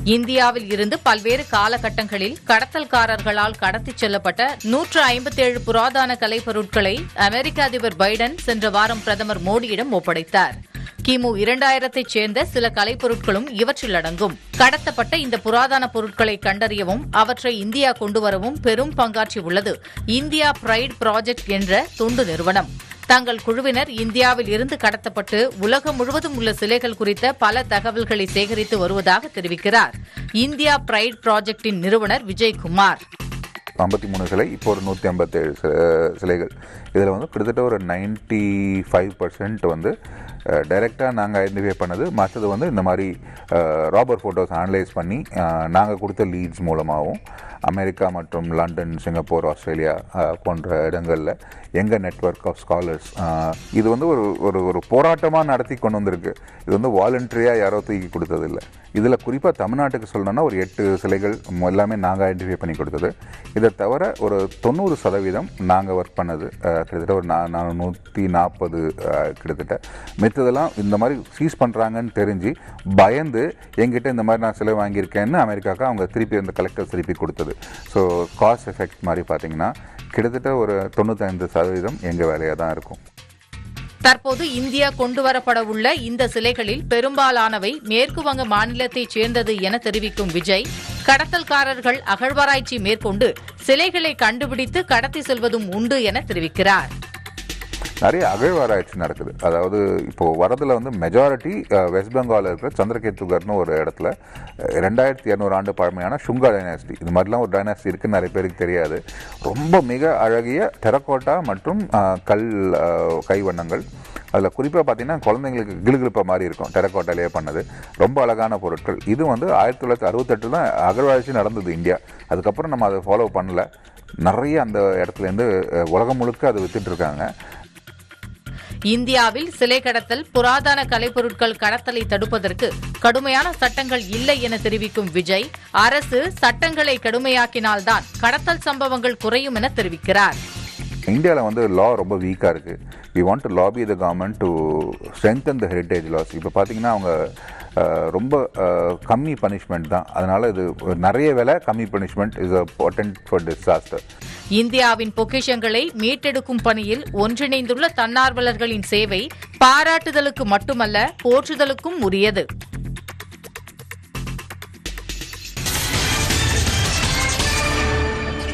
இந்தியாவில் இருந்து பல்வேறு காலகட்டங்களில் கடத்தல்காரர்களால் கடத்திச் செல்லப்பட்ட நூற்று ஐம்பத்தேழு புராதன கலைப்பொருட்களை அமெரிக்க அதிபர் பைடன் சென்ற வாரம் பிரதமர் மோடியிடம் ஒப்படைத்தார் கிமு இரண்டாயிரத்தைச் சேர்ந்த சில கலைப்பொருட்களும் இவற்றில் அடங்கும் கடத்தப்பட்ட இந்த புராதன பொருட்களை கண்டறியவும் அவற்றை இந்தியா கொண்டுவரவும் பெரும் பங்காற்றியுள்ளது இந்தியா பிரைட் ப்ராஜெக்ட் என்ற தொண்டு நிறுவனம் தங்கள் குழுவினர் இந்தியாவில் இருந்து கடத்தப்பட்டு உலகம் முழுவதும் உள்ள சிலைகள் குறித்த பல தகவல்களை சேகரித்து வருவதாக தெரிவிக்கிறார் இந்தியா பிரைட் ப்ராஜெக்டின் நிறுவனர் விஜய்குமார் ஐம்பத்தி மூணு சிலை இப்போ ஒரு நூற்றி ஐம்பத்தேழு சிலைகள் இதில் வந்து கிட்டத்தட்ட ஒரு நைன்ட்டி ஃபைவ் பர்சன்ட் வந்து டைரெக்டாக நாங்கள் ஐடென்டிஃபை பண்ணது மற்றது வந்து இந்த மாதிரி ராபர் ஃபோட்டோஸ் அனலைஸ் பண்ணி நாங்கள் கொடுத்த லீட்ஸ் மூலமாகவும் அமெரிக்கா மற்றும் லண்டன் சிங்கப்பூர் ஆஸ்திரேலியா அஹ், போன்ற இடங்களில் எங்கள் நெட்வொர்க் ஆஃப் ஸ்காலர்ஸ் இது வந்து ஒரு ஒரு ஒரு போராட்டமாக நடத்தி கொண்டு வந்திருக்கு இது வந்து வாலண்டரியாக யாரோ தூக்கி கொடுத்ததில்ல இதில் குறிப்பாக தமிழ்நாட்டுக்கு சொல்லணும்னா ஒரு எட்டு சிலைகள் மொ- எல்லாமே நாங்கள் ஐடென்டிஃபை பண்ணி கொடுத்தது இதை தவிர ஒரு தொண்ணூறு சதவீதம் நாங்கள் ஒர்க் பண்ணது அஹ், கிட்டத்தட்ட ஒரு நா நானூற்றி நாற்பது கிட்டத்தட்ட மித்ததெல்லாம் இந்த மாதிரி சீஸ் பண்ணுறாங்கன்னு தெரிஞ்சு பயந்து எங்கிட்ட இந்த மாதிரி நான் சிலை வாங்கியிருக்கேன்னு அமெரிக்காவுக்கு அவங்க திருப்பி அந்த கலெக்டர் திருப்பி கொடுத்தது ஸோ காஸ்ட் எஃபெக்ட் மாதிரி பார்த்தீங்கன்னா கிட்டத்தட்ட ஒரு தொண்ணூத்தைந்து சதவீதம் எங்கள் வேலையாக தான் இருக்கும் தற்போது இந்தியா கொண்டுவரப்பட உள்ள இந்த சிலைகளில் பெரும்பாலானவை மேற்கு வங்க மாநிலத்தைச் சேர்ந்தது என தெரிவிக்கும் விஜய் கடத்தல்காரர்கள் அகழ்வாராய்ச்சி மேற்கொண்டு சிலைகளை கண்டுபிடித்து கடத்தி செல்வதும் உண்டு என தெரிவிக்கிறார் நிறைய அகழ்வாராய்ச்சி நடக்குது அதாவது இப்போ வரதுல வந்து மெஜாரிட்டி வெஸ்ட் பெங்காலில் இருக்கிற சந்திரகேத்துகர்னு ஒரு இடத்துல அஹ், ரெண்டாயிரத்தி இரநூறு ஆண்டு பழமையான சுங்கா டைனாஸ்டி இது மாதிரிலாம் ஒரு டைனாஸ்டி இருக்குன்னு நிறைய பேருக்கு தெரியாது ரொம்ப மிக அழகிய டெரக்கோட்டா மற்றும் அஹ், கல் அஹ், கைவண்ணங்கள் அதில் குறிப்பாக பார்த்தீங்கன்னா குழந்தைங்களுக்கு கிளுகிழுப்ப மாதிரி இருக்கும் டெரக்கோட்டாலேயே பண்ணது ரொம்ப அழகான பொருட்கள் இது வந்து ஆயிரத்தி தொள்ளாயிரத்தி அறுபத்தெட்டு தான் அகழ்வாராய்ச்சி நடந்தது இந்தியா அதுக்கப்புறம் நம்ம அதை ஃபாலோ பண்ணல நிறைய அந்த இடத்துலேருந்து அஹ், உலகம் முழுக்க அதை வித்துட்டு இருக்காங்க இந்தியாவில் சிலை கடத்தல் புராதன கலைப்பொருட்கள் கடத்தலை தடுப்பதற்கு கடுமையான சட்டங்கள் இல்லை என தெரிவிக்கும் விஜய் அரசு சட்டங்களை கடுமையாக்கினால்தான் கடத்தல் சம்பவங்கள் குறையும் என தெரிவிக்கிறார் இந்தியாவில் வந்து லா ரொம்ப வீக்காக இருக்குது we want to lobby the government to strengthen the heritage laws இப்போ பார்த்தீங்கன்னா அவங்க அஹ், ரொம்ப அஹ், கம்மி பனிஷ்மெண்ட் தான் அதனால் இது நிறைய விலை கம்மி punishment is a potent for disaster இந்தியாவின் பொக்கிஷங்களை மீட்டெடுக்கும் பணியில் ஒன்றிணைந்துள்ள தன்னார்வலர்களின் சேவை பாராட்டுதலுக்கு மட்டுமல்ல போற்றுதலுக்கும் உரியது